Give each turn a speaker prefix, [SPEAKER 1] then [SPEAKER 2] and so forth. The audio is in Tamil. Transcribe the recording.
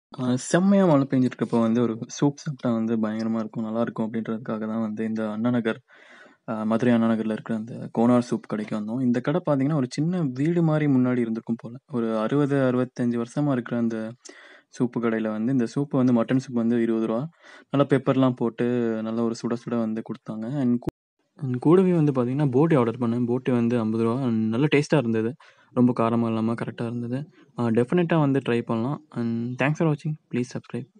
[SPEAKER 1] அ செம்மையா மழை பெஞ்சிருக்கப்போ வந்து ஒரு சூப் சாப்பிட்டா வந்து பயங்கரமா இருக்கும், நல்லாயிருக்கும் அப்படின்றதுக்காக தான் வந்து இந்த அண்ணா நகர் அ மதுரை அண்ணா நகர்ல இருக்கிற அந்த கோனார் சூப் கடைக்கு வந்தோம். இந்த கடை பார்த்தீங்கன்னா, ஒரு சின்ன வீடு மாரி முன்னாடி இருந்திருக்கும் போல. ஒரு 60, 65 வருஷமா இருக்கிற அந்த சூப்பு கடையில வந்து இந்த சூப் வந்து மட்டன் சூப் வந்து ரூ. 20 நல்லா பெப்பர்லாம் போட்டு நல்ல ஒரு சுட சுட வந்து குடுத்தாங்க. அண்ட் கூ அண்ட் கூடவே வந்து பார்த்தீங்கன்னா, போட்டி ஆர்டர் பண்ணேன். போட்டி வந்து ரூ. 50 அண்ட் நல்ல டேஸ்ட்டா இருந்தது. ரொம்ப காரமா இல்லாம கரெக்ட்டா இருந்தது. அ டெஃபினட்டா வந்து ட்ரை பண்ணலாம். அண்ட் தேங்க்ஸ் ஃபார் வாட்சிங். Please subscribe.